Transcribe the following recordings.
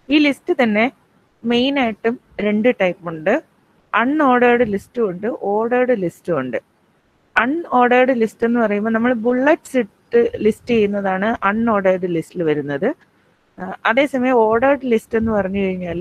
ഈ ലിസ്റ്റ് തന്നെ മെയിൻ ആയിട്ടും രണ്ട് ടൈപ്പ് ഉണ്ട് അൺഓർഡേർഡ് ലിസ്റ്റും ഉണ്ട് ഓർഡേർഡ് ലിസ്റ്റും ഉണ്ട് അൺഓർഡേർഡ് ലിസ്റ്റ് എന്ന് പറയുമ്പോൾ നമ്മൾ ബുള്ളറ്റ്സ് ഇട്ട് ലിസ്റ്റ് ചെയ്യുന്നതാണ് അൺഓർഡേർഡ് ലിസ്റ്റിൽ വരുന്നത് ആ, അതേസമയം ഓർഡേർഡ് ലിസ്റ്റ് എന്ന് പറഞ്ഞു കഴിഞ്ഞാൽ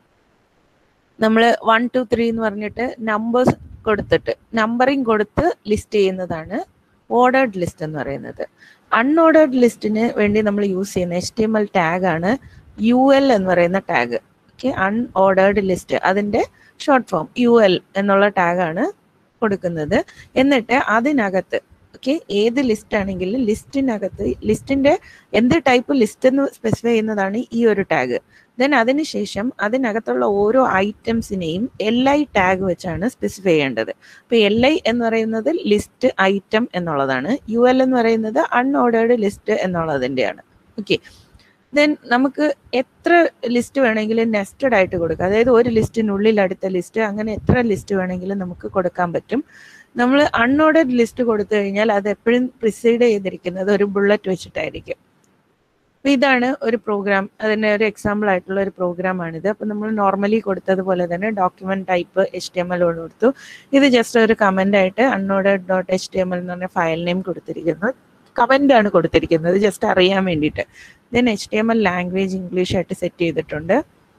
നമ്മൾ വൺ ടു ത്രീ എന്ന് പറഞ്ഞിട്ട് നമ്പേഴ്സ് കൊടുത്തിട്ട് നമ്പറിങ് കൊടുത്ത് ലിസ്റ്റ് ചെയ്യുന്നതാണ് ഓർഡേർഡ് ലിസ്റ്റ് എന്ന് പറയുന്നത് അൺഓർഡേർഡ് ലിസ്റ്റിന് വേണ്ടി നമ്മൾ യൂസ് ചെയ്യുന്ന H T M L tag ആണ് യു എൽ എന്ന് പറയുന്ന ടാഗ് ഓക്കെ അൺഓർഡേർഡ് ലിസ്റ്റ് അതിന്റെ ഷോർട്ട് ഫോം യു എൽ എന്നുള്ള ടാഗാണ് കൊടുക്കുന്നത് എന്നിട്ട് അതിനകത്ത് ഓക്കെ ഏത് ലിസ്റ്റ് ആണെങ്കിലും ലിസ്റ്റിനകത്ത് ലിസ്റ്റിന്റെ എന്ത് ടൈപ്പ് ലിസ്റ്റ് എന്ന് സ്പെസിഫൈ ചെയ്യുന്നതാണ് ഈ ഒരു ടാഗ് ദെൻ അതിനുശേഷം അതിനകത്തുള്ള ഓരോ ഐറ്റംസിനെയും എൽ ഐ ടാഗ് വെച്ചാണ് സ്പെസിഫൈ ചെയ്യേണ്ടത് അപ്പൊ എൽ ഐ എന്ന് പറയുന്നത് ലിസ്റ്റ് ഐറ്റം എന്നുള്ളതാണ് യു എൽ എന്ന് പറയുന്നത് അൺഓർഡേർഡ് ലിസ്റ്റ് എന്നുള്ളതിന്റെയാണ് ഓക്കെ ദെൻ നമുക്ക് എത്ര ലിസ്റ്റ് വേണമെങ്കിലും നെസ്റ്റഡ് ആയിട്ട് കൊടുക്കാം അതായത് ഒരു ലിസ്റ്റിനുള്ളിൽ അടുത്ത ലിസ്റ്റ് അങ്ങനെ എത്ര ലിസ്റ്റ് വേണമെങ്കിലും നമുക്ക് കൊടുക്കാൻ പറ്റും നമ്മൾ അൺഓർഡേഡ് ലിസ്റ്റ് കൊടുത്തു കഴിഞ്ഞാൽ അത് എപ്പോഴും പ്രിസൈഡ് ചെയ്തിരിക്കുന്നത് ഒരു ബുള്ളറ്റ് വെച്ചിട്ടായിരിക്കും അപ്പൊ ഇതാണ് ഒരു പ്രോഗ്രാം അതിന്റെ ഒരു എക്സാമ്പിൾ ആയിട്ടുള്ള ഒരു പ്രോഗ്രാം ആണിത് അപ്പൊ നമ്മൾ നോർമലി കൊടുത്തതുപോലെ തന്നെ document type H T M L കൊടുത്തു ഇത് ജസ്റ്റ് ഒരു കമന്റ് ആയിട്ട് unordered dot H T M L എന്ന് പറഞ്ഞ ഫയൽ നെയിം കൊടുത്തിരിക്കുന്നു കമന്റ് ആണ് കൊടുത്തിരിക്കുന്നത് ജസ്റ്റ് അറിയാൻ വേണ്ടിയിട്ട് then H T M L language English ആയിട്ട് സെറ്റ് ചെയ്തിട്ടുണ്ട്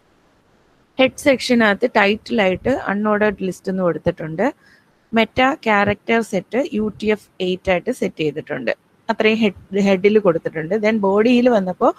ഹെഡ് സെക്ഷനകത്ത് ടൈറ്റിലായിട്ട് അൺഓർഡേഡ് ലിസ്റ്റ് എന്ന് കൊടുത്തിട്ടുണ്ട് meta character set U T F eight ആയിട്ട് സെറ്റ് ചെയ്തിട്ടുണ്ട് അത്രയും ഹെഡ് ഹെഡിൽ കൊടുത്തിട്ടുണ്ട് ദെൻ ബോഡിയിൽ വന്നപ്പോൾ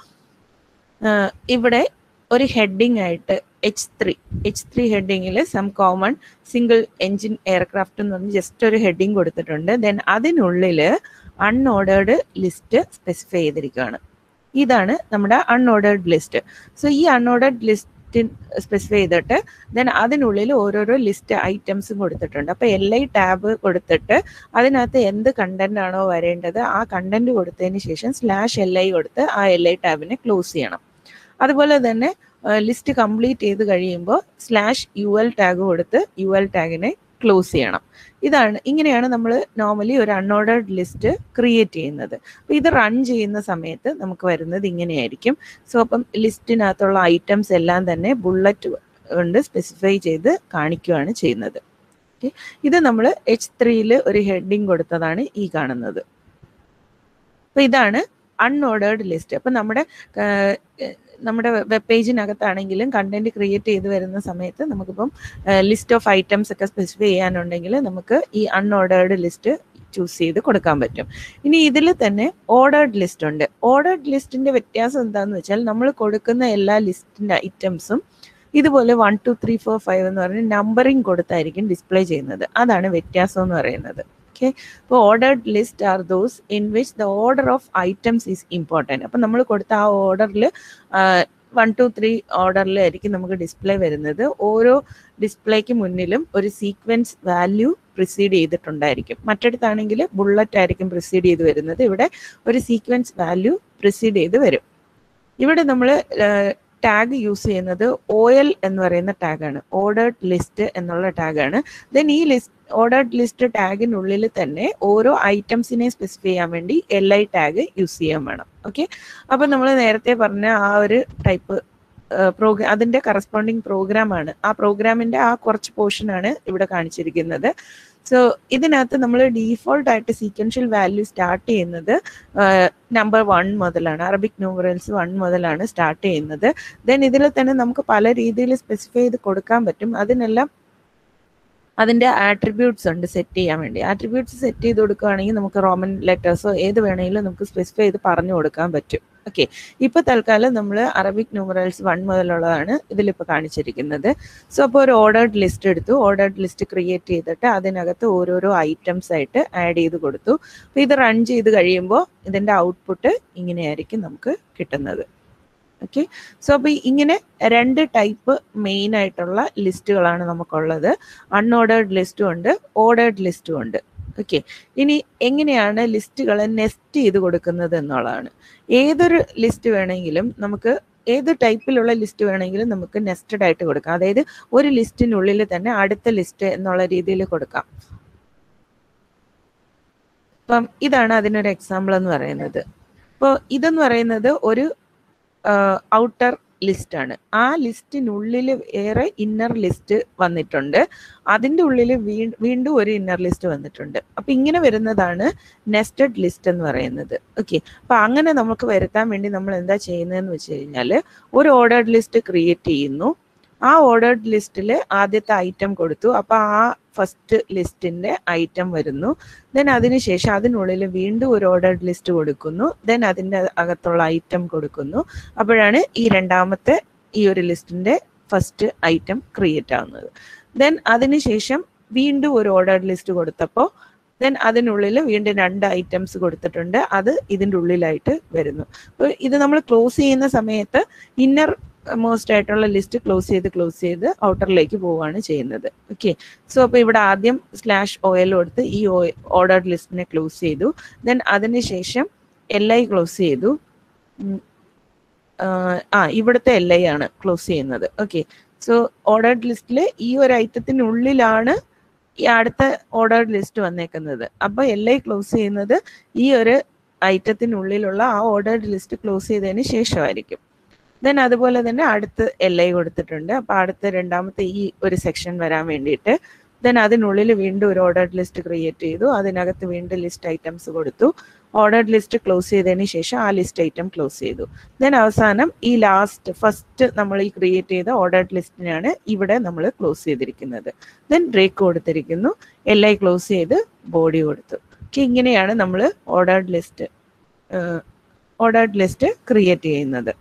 ഇവിടെ ഒരു ഹെഡിങ് ആയിട്ട് എച്ച് ത്രീ എച്ച് ത്രീ ഹെഡിങ്ങിൽ some common single engine aircraft എന്ന് പറഞ്ഞ് ജസ്റ്റ് ഒരു ഹെഡിങ് കൊടുത്തിട്ടുണ്ട് ദെൻ അതിനുള്ളിൽ അൺഓർഡേർഡ് ലിസ്റ്റ് സ്പെസിഫൈ ചെയ്തിരിക്കുകയാണ് ഇതാണ് നമ്മുടെ അൺഓർഡേർഡ് ലിസ്റ്റ് സോ ഈ അൺഓർഡേർഡ് ലിസ്റ്റ് സ്പെസിഫൈ ചെയ്തിട്ട് ദെൻ അതിനുള്ളിൽ ഓരോരോ ലിസ്റ്റ് ഐറ്റംസും കൊടുത്തിട്ടുണ്ട് അപ്പൊ എൽ ഐ ടാബ് കൊടുത്തിട്ട് അതിനകത്ത് എന്ത് കണ്ടന്റ് ആണോ വരേണ്ടത് ആ കണ്ടന്റ് കൊടുത്തതിന് ശേഷം സ്ലാഷ് എൽ ഐ കൊടുത്ത് ആ എൽ ഐ ടാബിനെ ക്ലോസ് ചെയ്യണം അതുപോലെ തന്നെ ലിസ്റ്റ് കംപ്ലീറ്റ് ചെയ്ത് കഴിയുമ്പോൾ സ്ലാഷ് യു എൽ ടാഗ് കൊടുത്ത് യു എൽ ടാഗിനെ ക്ലോസ് ചെയ്യണം ഇതാണ് ഇങ്ങനെയാണ് നമ്മൾ നോർമലി ഒരു അൺഓർഡേർഡ് ലിസ്റ്റ് ക്രിയേറ്റ് ചെയ്യുന്നത് അപ്പൊ ഇത് റൺ ചെയ്യുന്ന സമയത്ത് നമുക്ക് വരുന്നത് ഇങ്ങനെയായിരിക്കും സോ അപ്പം ലിസ്റ്റിനകത്തുള്ള ഐറ്റംസ് എല്ലാം തന്നെ ബുള്ളറ്റ് കൊണ്ട് സ്പെസിഫൈ ചെയ്ത് കാണിക്കുകയാണ് ചെയ്യുന്നത് ഓക്കെ ഇത് നമ്മൾ എച്ച് ത്രീയിൽ ഒരു ഹെഡിങ് കൊടുത്തതാണ് ഈ കാണുന്നത് അപ്പൊ ഇതാണ് അൺഓർഡേർഡ് ലിസ്റ്റ് അപ്പൊ നമ്മുടെ നമ്മുടെ വെബ് പേജിനകത്താണെങ്കിലും കണ്ടന്റ് ക്രിയേറ്റ് ചെയ്ത് വരുന്ന സമയത്ത് നമുക്കിപ്പം ലിസ്റ്റ് ഓഫ് ഐറ്റംസ് ഒക്കെ സ്പെസിഫൈ ചെയ്യാനുണ്ടെങ്കിൽ നമുക്ക് ഈ അൺഓർഡേർഡ് ലിസ്റ്റ് ചൂസ് ചെയ്ത് കൊടുക്കാൻ പറ്റും ഇനി ഇതിൽ തന്നെ ഓർഡേർഡ് ലിസ്റ്റ് ഉണ്ട് ഓർഡേർഡ് ലിസ്റ്റിന്റെ വ്യത്യാസം എന്താന്ന് വെച്ചാൽ നമ്മൾ കൊടുക്കുന്ന എല്ലാ ലിസ്റ്റിന്റെ ഐറ്റംസും ഇതുപോലെ one two three four five എന്ന് പറഞ്ഞ് നമ്പറിങ് കൊടുത്തായിരിക്കും ഡിസ്പ്ലേ ചെയ്യുന്നത് അതാണ് വ്യത്യാസം എന്ന് പറയുന്നത് ഓക്കെ അപ്പോൾ ordered list are those in which the order of items is important അപ്പം നമ്മൾ കൊടുത്ത ആ ഓർഡറിൽ വൺ ടു ത്രീ ഓർഡറിലായിരിക്കും നമുക്ക് ഡിസ്പ്ലേ വരുന്നത് ഓരോ ഡിസ്പ്ലേക്ക് മുന്നിലും ഒരു സീക്വൻസ് വാല്യൂ പ്രിസീഡ് ചെയ്തിട്ടുണ്ടായിരിക്കും മറ്റിടത്താണെങ്കിൽ ബുള്ളറ്റ് ആയിരിക്കും പ്രിസീഡ് ചെയ്ത് വരുന്നത് ഇവിടെ ഒരു സീക്വൻസ് വാല്യൂ പ്രിസീഡ് ചെയ്ത് വരും ഇവിടെ നമ്മൾ ടാഗ് യൂസ് ചെയ്യുന്നത് ഒ എൽ എന്ന് പറയുന്ന ടാഗാണ് ഓർഡേർഡ് ലിസ്റ്റ് എന്നുള്ള ടാഗാണ് ദെൻ ഈ ലിസ്റ്റ് ഓർഡേർഡ് ലിസ്റ്റ് ടാഗിനുള്ളിൽ തന്നെ ഓരോ ഐറ്റംസിനെ സ്പെസിഫൈ ചെയ്യാൻ വേണ്ടി എൽ ഐ ടാഗ് യൂസ് ചെയ്യാൻ വേണം ഓക്കെ അപ്പൊ നമ്മൾ നേരത്തെ പറഞ്ഞ ആ ഒരു ടൈപ്പ് പ്രോഗ്രാം അതിന്റെ കറസ്പോണ്ടിങ് പ്രോഗ്രാം ആണ് ആ പ്രോഗ്രാമിന്റെ ആ കുറച്ച് പോർഷൻ ആണ് ഇവിടെ കാണിച്ചിരിക്കുന്നത് സോ ഇതിനകത്ത് നമ്മൾ ഡീഫോൾട്ട് ആയിട്ട് സീക്വൻഷ്യൽ വാല്യൂ സ്റ്റാർട്ട് ചെയ്യുന്നത് നമ്പർ വൺ മുതലാണ് അറബിക് ന്യൂമറൽസ് വൺ മുതലാണ് സ്റ്റാർട്ട് ചെയ്യുന്നത് ദെൻ ഇതിൽ തന്നെ നമുക്ക് പല രീതിയിൽ സ്പെസിഫൈ ചെയ്ത് കൊടുക്കാൻ പറ്റും അതിനെല്ലാം അതിന്റെ ആട്രിബ്യൂട്ട്സ് ഉണ്ട് സെറ്റ് ചെയ്യാൻ വേണ്ടി ആട്രിബ്യൂട്ട്സ് സെറ്റ് ചെയ്ത് കൊടുക്കുകയാണെങ്കിൽ നമുക്ക് റോമൻ ലെറ്റേഴ്സോ ഏത് വേണമെങ്കിലും നമുക്ക് സ്പെസിഫൈ ചെയ്ത് പറഞ്ഞു കൊടുക്കാൻ പറ്റും ഓക്കെ ഇപ്പൊ തൽക്കാലം നമ്മൾ അറബിക് ന്യൂമറൽസ് വൺ മുതലുള്ളതാണ് ഇതിലിപ്പോൾ കാണിച്ചിരിക്കുന്നത് സോ അപ്പോൾ ഒരു ഓർഡേർഡ് ലിസ്റ്റ് എടുത്തു ഓർഡേർഡ് ലിസ്റ്റ് ക്രിയേറ്റ് ചെയ്തിട്ട് അതിനകത്ത് ഓരോരോ ഐറ്റംസ് ആയിട്ട് ആഡ് ചെയ്ത് കൊടുത്തു അപ്പോൾ ഇത് റൺ ചെയ്ത് കഴിയുമ്പോൾ ഇതിന്റെ ഔട്ട്പുട്ട് ഇങ്ങനെയായിരിക്കും നമുക്ക് കിട്ടുന്നത് ഓക്കെ സോ അപ്പോൾ ഇങ്ങനെ രണ്ട് ടൈപ്പ് മെയിൻ ആയിട്ടുള്ള ലിസ്റ്റുകളാണ് നമുക്കുള്ളത് അൺഓർഡേർഡ് ലിസ്റ്റും ഉണ്ട് ഓർഡേർഡ് ലിസ്റ്റും ഉണ്ട് ഓക്കെ ഇനി എങ്ങനെയാണ് ലിസ്റ്റുകളെ നെസ്റ്റ് ചെയ്ത് കൊടുക്കുന്നത് എന്നുള്ളതാണ് ഏതൊരു ലിസ്റ്റ് വേണമെങ്കിലും നമുക്ക് ഏത് ടൈപ്പിലുള്ള ലിസ്റ്റ് വേണമെങ്കിലും നമുക്ക് നെസ്റ്റഡ് ആയിട്ട് കൊടുക്കാം അതായത് ഒരു ലിസ്റ്റിനുള്ളിൽ തന്നെ അടുത്ത ലിസ്റ്റ് എന്നുള്ള രീതിയിൽ കൊടുക്കാം അപ്പം ഇതാണ് അതിനൊരു എക്സാമ്പിൾ എന്ന് പറയുന്നത് ഇപ്പോൾ ഇതെന്ന് പറയുന്നത് ഒരു ഔട്ടർ ലിസ്റ്റ് ആണ് ആ ലിസ്റ്റിനുള്ളിൽ വേറെ ഇന്നർ ലിസ്റ്റ് വന്നിട്ടുണ്ട് അതിൻ്റെ ഉള്ളിൽ വീണ്ടും ഒരു ഇന്നർ ലിസ്റ്റ് വന്നിട്ടുണ്ട് അപ്പം ഇങ്ങനെ വരുന്നതാണ് നെസ്റ്റഡ് ലിസ്റ്റ് എന്ന് പറയുന്നത് ഓക്കെ അപ്പം അങ്ങനെ നമുക്ക് വരുത്താൻ വേണ്ടി നമ്മൾ എന്താ ചെയ്യുന്നതെന്ന് വെച്ച് കഴിഞ്ഞാൽ ഒരു ഓർഡേർഡ് ലിസ്റ്റ് ക്രിയേറ്റ് ചെയ്യുന്നു ആ ഓർഡേർഡ് ലിസ്റ്റിൽ ആദ്യത്തെ ഐറ്റം കൊടുത്തു അപ്പോൾ ആ ഫസ്റ്റ് ലിസ്റ്റിന്റെ ഐറ്റം വരുന്നു ദെൻ അതിനുശേഷം അതിനുള്ളിൽ വീണ്ടും ഒരു ഓർഡേർഡ് ലിസ്റ്റ് കൊടുക്കുന്നു ദെൻ അതിൻ്റെ അകത്തുള്ള ഐറ്റം കൊടുക്കുന്നു അപ്പോഴാണ് ഈ രണ്ടാമത്തെ ഈ ഒരു ലിസ്റ്റിന്റെ ഫസ്റ്റ് ഐറ്റം ക്രിയേറ്റ് ആവുന്നത് ദെൻ അതിനുശേഷം വീണ്ടും ഒരു ഓർഡേർഡ് ലിസ്റ്റ് കൊടുത്തപ്പോൾ ദെൻ അതിനുള്ളിൽ വീണ്ടും രണ്ട് ഐറ്റംസ് കൊടുത്തിട്ടുണ്ട് അത് ഇതിൻ്റെ ഉള്ളിലായിട്ട് വരുന്നു അപ്പോൾ ഇത് നമ്മൾ ക്ലോസ് ചെയ്യുന്ന സമയത്ത് ഇന്നർ മോസ്റ്റ് ആയിട്ടുള്ള ലിസ്റ്റ് ക്ലോസ് ചെയ്ത് ക്ലോസ് ചെയ്ത് ഔട്ടറിലേക്ക് പോവുകയാണ് ചെയ്യുന്നത് ഓക്കെ സോ അപ്പോൾ ഇവിടെ ആദ്യം സ്ലാഷ് ഓയിൽ കൊടുത്ത് ഈ ഓർഡർ ലിസ്റ്റിനെ ക്ലോസ് ചെയ്തു ദെൻ അതിനുശേഷം എൽ ഐ ക്ലോസ് ചെയ്തു ആ ഇവിടുത്തെ എൽ ഐ ആണ് ക്ലോസ് ചെയ്യുന്നത് ഓക്കെ സോ ഓർഡേർഡ് ലിസ്റ്റിൽ ഈ ഒരു ഐറ്റത്തിനുള്ളിലാണ് ഈ അടുത്ത ഓർഡേർഡ് ലിസ്റ്റ് വന്നേക്കുന്നത് അപ്പോൾ എൽ ഐ ക്ലോസ് ചെയ്യുന്നത് ഈ ഒരു ഐറ്റത്തിനുള്ളിലുള്ള ആ ഓർഡേർഡ് ലിസ്റ്റ് ക്ലോസ് ചെയ്തതിന് ശേഷമായിരിക്കും ദെൻ അതുപോലെ തന്നെ അടുത്ത് എൽ ഐ കൊടുത്തിട്ടുണ്ട് അപ്പോൾ അടുത്ത രണ്ടാമത്തെ ഈ ഒരു സെക്ഷൻ വരാൻ വേണ്ടിയിട്ട് ദെൻ അതിനുള്ളിൽ വീണ്ടും ഒരു ഓർഡേർഡ് ലിസ്റ്റ് ക്രിയേറ്റ് ചെയ്തു അതിനകത്ത് വീണ്ടും ലിസ്റ്റ് ഐറ്റംസ് കൊടുത്തു ഓർഡേർഡ് ലിസ്റ്റ് ക്ലോസ് ചെയ്തതിന് ശേഷം ആ ലിസ്റ്റ് ഐറ്റം ക്ലോസ് ചെയ്തു ദെൻ അവസാനം ഈ ലാസ്റ്റ് ഫസ്റ്റ് നമ്മൾ ഈ ക്രിയേറ്റ് ചെയ്ത ഓർഡേർഡ് ലിസ്റ്റിനെയാണ് ഇവിടെ നമ്മൾ ക്ലോസ് ചെയ്തിരിക്കുന്നത് ദെൻ ബ്രേക്ക് കൊടുത്തിരിക്കുന്നു എൽ ഐ ക്ലോസ് ചെയ്ത് ബോഡി കൊടുത്തു ഓക്കെ ഇങ്ങനെയാണ് നമ്മൾ ordered list ordered list create ചെയ്യുന്നത്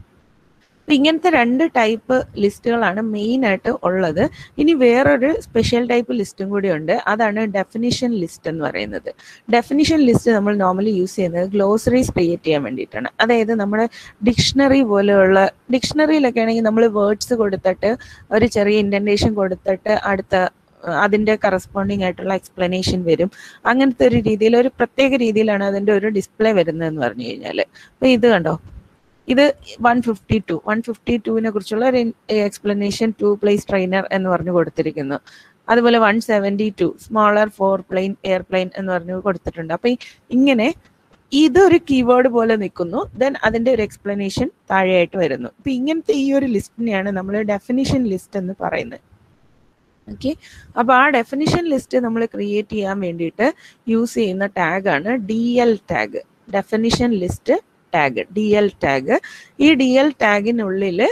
ഇങ്ങനത്തെ രണ്ട് ടൈപ്പ് ലിസ്റ്റുകളാണ് മെയിൻ ആയിട്ട് ഉള്ളത് ഇനി വേറൊരു സ്പെഷ്യൽ ടൈപ്പ് ലിസ്റ്റും കൂടി ഉണ്ട് അതാണ് ഡെഫിനിഷൻ ലിസ്റ്റ് എന്ന് പറയുന്നത് ഡെഫിനിഷൻ ലിസ്റ്റ് നമ്മൾ നോർമലി യൂസ് ചെയ്യുന്നത് ഗ്ലോസറീസ് ക്രിയേറ്റ് ചെയ്യാൻ വേണ്ടിയിട്ടാണ് അതായത് നമ്മുടെ ഡിക്ഷണറി പോലെയുള്ള ഡിക്ഷണറിയിലൊക്കെ ആണെങ്കിൽ നമ്മൾ വേർഡ്സ് കൊടുത്തിട്ട് ഒരു ചെറിയ ഇൻറ്റൻറ്റേഷൻ കൊടുത്തിട്ട് അടുത്ത അതിൻ്റെ കറസ്പോണ്ടിങ് ആയിട്ടുള്ള എക്സ്പ്ലനേഷൻ വരും അങ്ങനത്തെ ഒരു രീതിയിൽ ഒരു പ്രത്യേക രീതിയിലാണ് അതിൻ്റെ ഒരു ഡിസ്പ്ലേ വരുന്നതെന്ന് പറഞ്ഞു കഴിഞ്ഞാൽ അപ്പോൾ ഇത് കണ്ടോ ഇത് one fifty two one fifty ടുവിനെ കുറിച്ചുള്ള ഒരു എക്സ്പ്ലനേഷൻ ടു പ്ലേസ് ട്രെയിനർ എന്ന് പറഞ്ഞു കൊടുത്തിരിക്കുന്നു അതുപോലെ one seventy two smaller for plane airplane എന്ന് പറഞ്ഞു കൊടുത്തിട്ടുണ്ട് അപ്പൊ ഇങ്ങനെ ഇതൊരു കീവേഡ് പോലെ നിൽക്കുന്നു ദെൻ അതിന്റെ ഒരു എക്സ്പ്ലനേഷൻ താഴെയായിട്ട് വരുന്നു അപ്പൊ ഇങ്ങനത്തെ ഈ ഒരു ലിസ്റ്റിനെയാണ് നമ്മൾ ഡെഫിനിഷൻ ലിസ്റ്റ് എന്ന് പറയുന്നത് ഓക്കെ അപ്പോൾ ആ ഡെഫിനിഷൻ ലിസ്റ്റ് നമ്മൾ ക്രിയേറ്റ് ചെയ്യാൻ വേണ്ടിയിട്ട് യൂസ് ചെയ്യുന്ന ടാഗാണ് D L tag definition list tag D L tag ഈ ഡി എൽ ടാഗിനുള്ളിൽ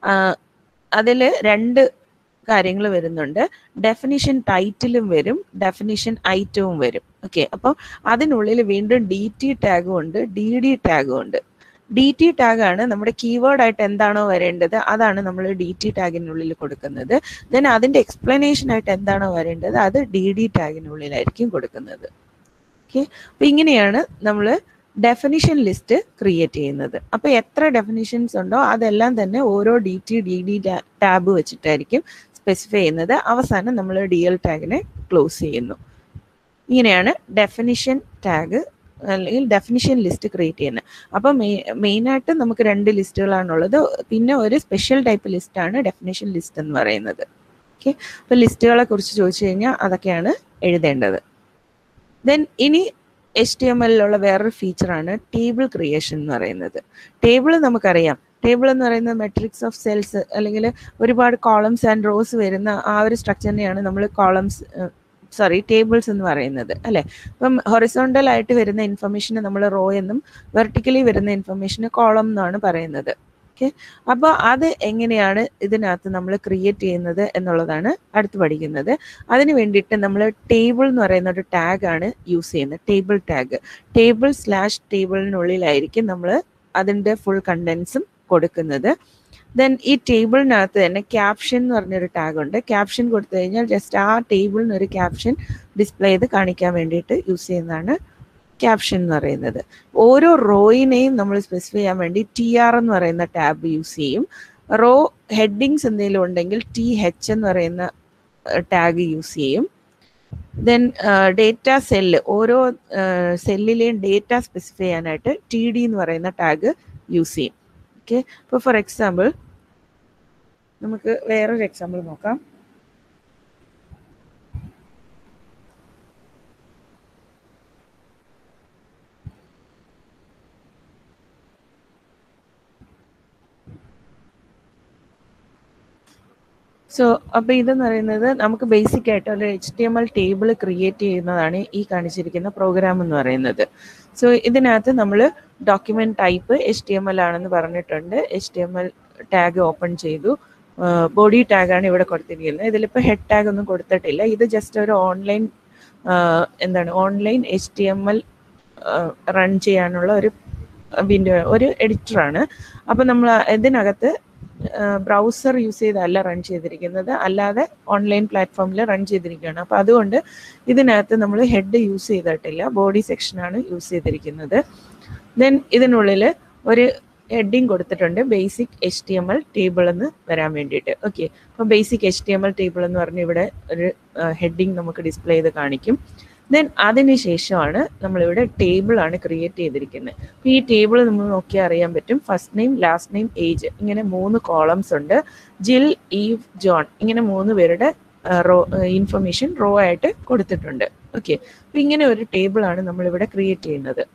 അതിൽ രണ്ട് കാര്യങ്ങൾ വരുന്നുണ്ട് ഡെഫിനിഷൻ ടൈറ്റിലും വരും ഡെഫിനിഷൻ ഐറ്റവും വരും ഓക്കെ അപ്പം അതിനുള്ളിൽ വീണ്ടും ഡി ടി ടാഗും ഉണ്ട് ഡി ഡി ടാഗും ഉണ്ട് ഡി ടി ടാഗ് ആണ് നമ്മുടെ കീവേഡ് ആയിട്ട് എന്താണോ വരേണ്ടത് അതാണ് നമ്മൾ ഡി ടി ടാഗിനുള്ളിൽ കൊടുക്കുന്നത് ദെൻ അതിന്റെ എക്സ്പ്ലനേഷൻ ആയിട്ട് എന്താണോ വരേണ്ടത് അത് ഡി ഡി ടാഗിനുള്ളിലായിരിക്കും കൊടുക്കുന്നത് ഓക്കെ അപ്പൊ ഇങ്ങനെയാണ് നമ്മൾ ഡെഫിനിഷൻ ലിസ്റ്റ് ക്രിയേറ്റ് ചെയ്യുന്നത് അപ്പൊ എത്ര ഡെഫിനിഷൻസ് ഉണ്ടോ അതെല്ലാം തന്നെ ഓരോ D T D D tab വെച്ചിട്ടായിരിക്കും സ്പെസിഫൈ ചെയ്യുന്നത് അവസാനം നമ്മൾ ഡി എൽ ടാഗിനെ ക്ലോസ് ചെയ്യുന്നു ഇങ്ങനെയാണ് ഡെഫിനിഷൻ ടാഗ് അല്ലെങ്കിൽ ഡെഫിനിഷൻ ലിസ്റ്റ് ക്രിയേറ്റ് ചെയ്യുന്നത് അപ്പം മെയിനായിട്ട് നമുക്ക് രണ്ട് ലിസ്റ്റുകളാണുള്ളത് പിന്നെ ഒരു സ്പെഷ്യൽ ടൈപ്പ് ലിസ്റ്റാണ് ഡെഫിനിഷൻ ലിസ്റ്റ് എന്ന് പറയുന്നത് ഓക്കെ അപ്പോൾ ലിസ്റ്റുകളെ കുറിച്ച് ചോദിച്ചു കഴിഞ്ഞാൽ അതൊക്കെയാണ് എഴുതേണ്ടത് ദെൻ ഇനി എച്ച് ടി എം എല്ലിലുള്ള വേറൊരു ഫീച്ചറാണ് ടേബിൾ ക്രിയേഷൻ എന്ന് പറയുന്നത് ടേബിൾ നമുക്കറിയാം ടേബിൾ എന്ന് പറയുന്നത് മെട്രിക്സ് ഓഫ് സെൽസ് അല്ലെങ്കിൽ ഒരുപാട് കോളംസ് ആൻഡ് റോസ് വരുന്ന ആ ഒരു സ്ട്രക്ചറിനെയാണ് നമ്മൾ കോളംസ് സോറി ടേബിൾസ് എന്ന് പറയുന്നത് അല്ലെ അപ്പം ഹൊറിസോണ്ടൽ ആയിട്ട് വരുന്ന ഇൻഫർമേഷനെ നമ്മൾ റോ എന്നും വെർട്ടിക്കലി വരുന്ന ഇൻഫർമേഷന് കോളം എന്നാണ് പറയുന്നത് ഓക്കെ അപ്പോൾ അത് എങ്ങനെയാണ് ഇതിനകത്ത് നമ്മൾ ക്രിയേറ്റ് ചെയ്യുന്നത് എന്നുള്ളതാണ് അടുത്ത് പഠിക്കുന്നത് അതിന് വേണ്ടിയിട്ട് നമ്മൾ ടേബിൾ എന്ന് പറയുന്ന ഒരു ടാഗ് ആണ് യൂസ് ചെയ്യുന്നത് ടേബിൾ ടാഗ് ടേബിൾ സ്ലാഷ് ടേബിളിനുള്ളിലായിരിക്കും നമ്മൾ അതിൻ്റെ ഫുൾ കണ്ടൻസും കൊടുക്കുന്നത് ദെൻ ഈ ടേബിളിനകത്ത് തന്നെ ക്യാപ്ഷൻ എന്ന് പറഞ്ഞൊരു ടാഗ് ഉണ്ട് ക്യാപ്ഷൻ കൊടുത്തു കഴിഞ്ഞാൽ ജസ്റ്റ് ആ ടേബിളിന് ഒരു ക്യാപ്ഷൻ ഡിസ്പ്ലേ ചെയ്ത് കാണിക്കാൻ വേണ്ടിയിട്ട് യൂസ് ചെയ്യുന്നതാണ് ക്യാപ്ഷൻ എന്ന് പറയുന്നത് ഓരോ റോയിനെയും നമ്മൾ സ്പെസിഫൈ ചെയ്യാൻ വേണ്ടി ടി ആർ എന്ന് പറയുന്ന ടാബ് യൂസ് ചെയ്യും റോ ഹെഡിങ്സ് എന്തെങ്കിലും ഉണ്ടെങ്കിൽ ടി എച്ച് എന്ന് പറയുന്ന ടാഗ് യൂസ് ചെയ്യും ദെൻ ഡേറ്റ സെല്ല് ഓരോ സെല്ലിലെയും ഡേറ്റ സ്പെസിഫൈ ചെയ്യാനായിട്ട് ടി ഡി എന്ന് പറയുന്ന ടാഗ് യൂസ് ചെയ്യും ഓക്കെ ഇപ്പോൾ ഫോർ എക്സാമ്പിൾ നമുക്ക് വേറൊരു എക്സാമ്പിൾ നോക്കാം സോ അപ്പോൾ ഇതെന്ന് പറയുന്നത് നമുക്ക് ബേസിക് ആയിട്ട് ഒരു H T M L table create ചെയ്യുന്നതാണ് ഈ കാണിച്ചിരിക്കുന്ന പ്രോഗ്രാം എന്ന് പറയുന്നത് സോ ഇതിനകത്ത് നമ്മൾ document type H T M L ആണെന്ന് പറഞ്ഞിട്ടുണ്ട് H T M L tag open ചെയ്തു ബോഡി ടാഗാണ് ഇവിടെ കൊടുത്തിരിക്കുന്നത് ഇതിലിപ്പോൾ ഹെഡ് ടാഗ് ഒന്നും കൊടുത്തിട്ടില്ല ഇത് ജസ്റ്റ് ഒരു ഓൺലൈൻ എന്താണ് online H T M L run ചെയ്യാനുള്ള ഒരു വിൻഡോ ഒരു എഡിറ്ററാണ് അപ്പോൾ നമ്മൾ ഇതിനകത്ത് ബ്രൗസർ യൂസ് ചെയ്തല്ല റൺ ചെയ്തിരിക്കുന്നത് അല്ലാതെ ഓൺലൈൻ പ്ലാറ്റ്ഫോമിൽ റൺ ചെയ്തിരിക്കുകയാണ് അപ്പോൾ അതുകൊണ്ട് ഇതിനകത്ത് നമ്മൾ ഹെഡ് യൂസ് ചെയ്തിട്ടില്ല ബോഡി സെക്ഷനാണ് യൂസ് ചെയ്തിരിക്കുന്നത് ദെൻ ഇതിനുള്ളിൽ ഒരു ഹെഡിങ് കൊടുത്തിട്ടുണ്ട് basic H T M L table എന്ന് വരാൻ വേണ്ടിയിട്ട് ഓക്കെ അപ്പോൾ basic H T M L table എന്ന് പറഞ്ഞ് ഇവിടെ ഒരു ഹെഡിങ് നമുക്ക് ഡിസ്പ്ലേ ചെയ്ത് കാണിക്കും ദെൻ അതിന് ശേഷമാണ് നമ്മളിവിടെ ടേബിൾ ആണ് ക്രിയേറ്റ് ചെയ്തിരിക്കുന്നത് അപ്പോൾ ഈ ടേബിൾ നമ്മൾ നോക്കിയാൽ അറിയാൻ പറ്റും first name last name age ഇങ്ങനെ മൂന്ന് കോളംസ് ഉണ്ട് ജിൽ ഈവ് ജോൺ ഇങ്ങനെ മൂന്ന് പേരുടെ റോ ഇൻഫർമേഷൻ റോ ആയിട്ട് കൊടുത്തിട്ടുണ്ട് ഓക്കെ അപ്പോൾ ഇങ്ങനെ ഒരു ടേബിൾ ആണ് നമ്മളിവിടെ ക്രിയേറ്റ് ചെയ്യുന്നത്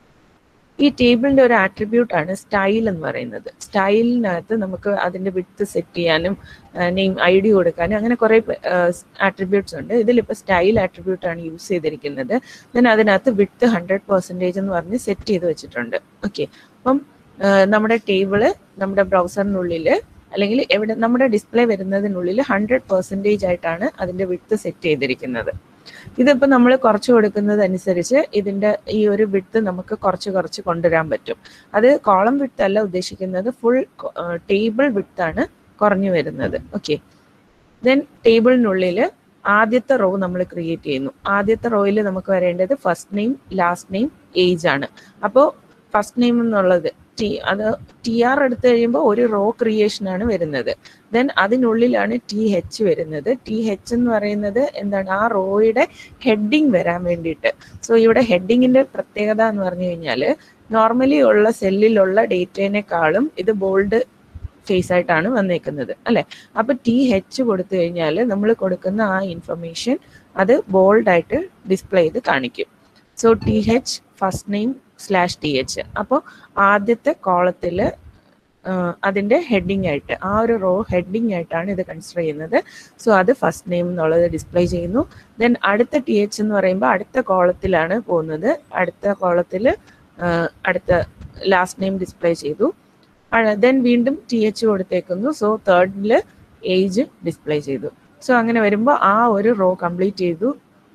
ഈ ടേബിളിന്റെ ഒരു ആട്രിബ്യൂട്ട് ആണ് സ്റ്റൈൽ എന്ന് പറയുന്നത് സ്റ്റൈലിനകത്ത് നമുക്ക് അതിന്റെ വിട്ട് സെറ്റ് ചെയ്യാനും നെയിം ഐ ഡി കൊടുക്കാനും അങ്ങനെ കുറെ ആട്രിബ്യൂട്ട്സ് ഉണ്ട് ഇതിലിപ്പോൾ സ്റ്റൈൽ ആട്രിബ്യൂട്ട് ആണ് യൂസ് ചെയ്തിരിക്കുന്നത് ദെൻ അതിനകത്ത് വിട്ട് ഹൺഡ്രഡ് പെർസെൻറ്റേജ് എന്ന് പറഞ്ഞ് സെറ്റ് ചെയ്ത് വെച്ചിട്ടുണ്ട് ഓക്കെ അപ്പം നമ്മുടെ ടേബിള് നമ്മുടെ ബ്രൗസറിനുള്ളിൽ അല്ലെങ്കിൽ എവിടെ നമ്മുടെ ഡിസ്പ്ലേ വരുന്നതിനുള്ളിൽ ഹൺഡ്രഡ് പെർസെൻറ്റേജ് ആയിട്ടാണ് അതിന്റെ വിട്ട് സെറ്റ് ചെയ്തിരിക്കുന്നത് ഇതിപ്പോൾ നമ്മൾ കുറച്ച് കൊടുക്കുന്നത് അനുസരിച്ച് ഇതിന്റെ ഈ ഒരു വിട്ട് നമുക്ക് കുറച്ച് കുറച്ച് കൊണ്ടുവരാൻ പറ്റും അത് കോളം വിട്ട് അല്ല ഉദ്ദേശിക്കുന്നത് ഫുൾ ടേബിൾ വിട്ടാണ് കുറഞ്ഞു വരുന്നത് ഓക്കെ ദെൻ ടേബിളിനുള്ളിൽ ആദ്യത്തെ റോ നമ്മൾ ക്രിയേറ്റ് ചെയ്യുന്നു ആദ്യത്തെ റോയിൽ നമുക്ക് വരേണ്ടത് first name last name age ആണ് അപ്പോൾ ഫസ്റ്റ് നെയിം എന്നുള്ളത് ടി അത് ടി ആർ എടുത്തു കഴിയുമ്പോൾ ഒരു റോ ക്രിയേഷൻ ആണ് വരുന്നത് ദെൻ അതിനുള്ളിലാണ് ടി എച്ച് വരുന്നത് ടി എച്ച് എന്ന് പറയുന്നത് എന്താണ് ആ റോയുടെ ഹെഡിങ് വരാൻ വേണ്ടിയിട്ട് സോ ഇവിടെ ഹെഡിങ്ങിന്റെ പ്രത്യേകത എന്ന് പറഞ്ഞു കഴിഞ്ഞാൽ നോർമലി ഉള്ള സെല്ലിലുള്ള ഡേറ്റേനേക്കാളും ഇത് ബോൾഡ് ഫേസ് ആയിട്ടാണ് വന്നേക്കുന്നത് അല്ലെ അപ്പൊ ടി എച്ച് കൊടുത്തു കഴിഞ്ഞാൽ നമ്മൾ കൊടുക്കുന്ന ആ ഇൻഫർമേഷൻ അത് ബോൾഡ് ആയിട്ട് ഡിസ്പ്ലേ ചെയ്ത് കാണിക്കും so T H first name slash T H അപ്പോൾ ആദ്യത്തെ കോളത്തിൽ അതിന്റെ ഹെഡിങ് ആയിട്ട് ആ ഒരു റോ ഹെഡിങ് ആയിട്ടാണ് ഇത് കൺസിഡർ ചെയ്യുന്നത് സോ അത് ഫസ്റ്റ് നെയിം എന്നുള്ളത് ഡിസ്പ്ലേ ചെയ്യുന്നു ദെൻ അടുത്ത ടി എച്ച് എന്ന് പറയുമ്പോൾ അടുത്ത കോളത്തിലാണ് പോകുന്നത് അടുത്ത കോളത്തിൽ അടുത്ത ലാസ്റ്റ് നെയിം ഡിസ്പ്ലേ ചെയ്തു ദെൻ വീണ്ടും ടി എച്ച് കൊടുത്തേക്കുന്നു സോ തേർഡിൽ ഏജ് ഡിസ്പ്ലേ ചെയ്തു സോ അങ്ങനെ വരുമ്പോൾ ആ ഒരു റോ കംപ്ലീറ്റ് ചെയ്തു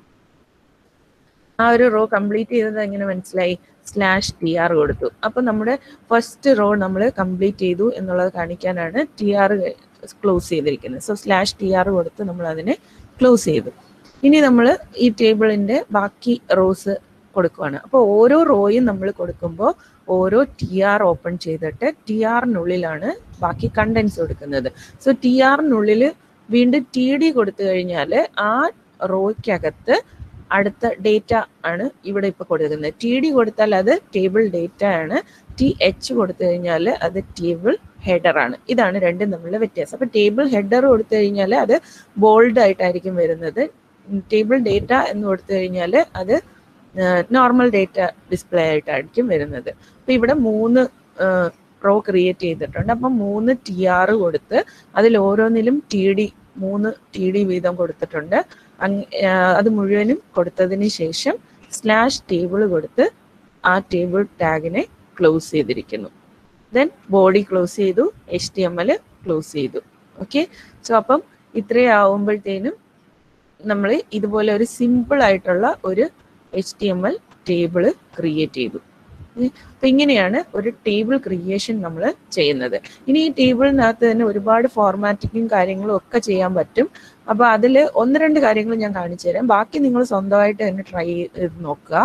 ആ ഒരു റോ കംപ്ലീറ്റ് ചെയ്തത് എങ്ങനെ മനസ്സിലായി സ്ലാഷ് ടി ആർ കൊടുത്തു അപ്പൊ നമ്മുടെ ഫസ്റ്റ് റോ നമ്മൾ കംപ്ലീറ്റ് ചെയ്തു എന്നുള്ളത് കാണിക്കാനാണ് ടി ആർ ക്ലോസ് ചെയ്തിരിക്കുന്നത് സോ സ്ലാഷ് ടി ആർ കൊടുത്ത് നമ്മൾ അതിനെ ക്ലോസ് ചെയ്തു ഇനി നമ്മൾ ഈ ടേബിളിന്റെ ബാക്കി റോസ് കൊടുക്കുവാണ് അപ്പോൾ ഓരോ റോയും നമ്മൾ കൊടുക്കുമ്പോൾ ഓരോ ടി ആർ ഓപ്പൺ ചെയ്തിട്ട് ടി ആറിനുള്ളിലാണ് ബാക്കി കണ്ടൻസ് കൊടുക്കുന്നത് സോ ടി ആറിനുള്ളിൽ വീണ്ടും ടി ഡി കൊടുത്തു കഴിഞ്ഞാൽ ആ റോയ്ക്കകത്ത് അടുത്ത ഡേറ്റ ആണ് ഇവിടെ ഇപ്പൊ കൊടുക്കുന്നത് ടി ഡി കൊടുത്താൽ അത് ടേബിൾ ഡേറ്റ ആണ് ടി എച്ച് കൊടുത്തു കഴിഞ്ഞാൽ അത് ടേബിൾ ഹെഡർ ആണ് ഇതാണ് രണ്ടും തമ്മിലുള്ള വ്യത്യാസം അപ്പൊ ടേബിൾ ഹെഡർ കൊടുത്തു കഴിഞ്ഞാൽ അത് ബോൾഡ് ആയിട്ടായിരിക്കും വരുന്നത് ടേബിൾ ഡേറ്റ എന്ന് കൊടുത്തു കഴിഞ്ഞാൽ അത് നോർമൽ ഡേറ്റ ഡിസ്പ്ലേ ആയിട്ടായിരിക്കും വരുന്നത് അപ്പൊ ഇവിടെ മൂന്ന് റോ ക്രിയേറ്റ് ചെയ്തിട്ടുണ്ട് അപ്പം മൂന്ന് ടി ആർ കൊടുത്ത് അതിൽ ഓരോന്നിലും ടി ഡി മൂന്ന് ടി ഡി വീതം കൊടുത്തിട്ടുണ്ട് അത് മുഴുവനും കൊടുത്തതിന് ശേഷം സ്ലാഷ് ടേബിൾ കൊടുത്ത് ആ ടേബിൾ ടാഗിനെ ക്ലോസ് ചെയ്തിരിക്കുന്നു ദെൻ ബോഡി ക്ലോസ് ചെയ്തു H T M L close ചെയ്തു ഓക്കെ സോ അപ്പം ഇത്രയാവുമ്പോഴത്തേനും നമ്മൾ ഇതുപോലെ ഒരു സിമ്പിൾ ആയിട്ടുള്ള ഒരു H T M L table create ചെയ്തു അപ്പൊ ഇങ്ങനെയാണ് ഒരു ടേബിൾ ക്രിയേഷൻ നമ്മൾ ചെയ്യുന്നത് ഇനി ഈ ടേബിളിനകത്ത് തന്നെ ഒരുപാട് ഫോർമാറ്റിങ്ങും കാര്യങ്ങളും ഒക്കെ ചെയ്യാൻ പറ്റും അപ്പൊ അതിൽ ഒന്ന് രണ്ട് കാര്യങ്ങൾ ഞാൻ കാണിച്ചു തരാം ബാക്കി നിങ്ങൾ സ്വന്തമായിട്ട് തന്നെ ട്രൈ ചെയ്ത് നോക്കുക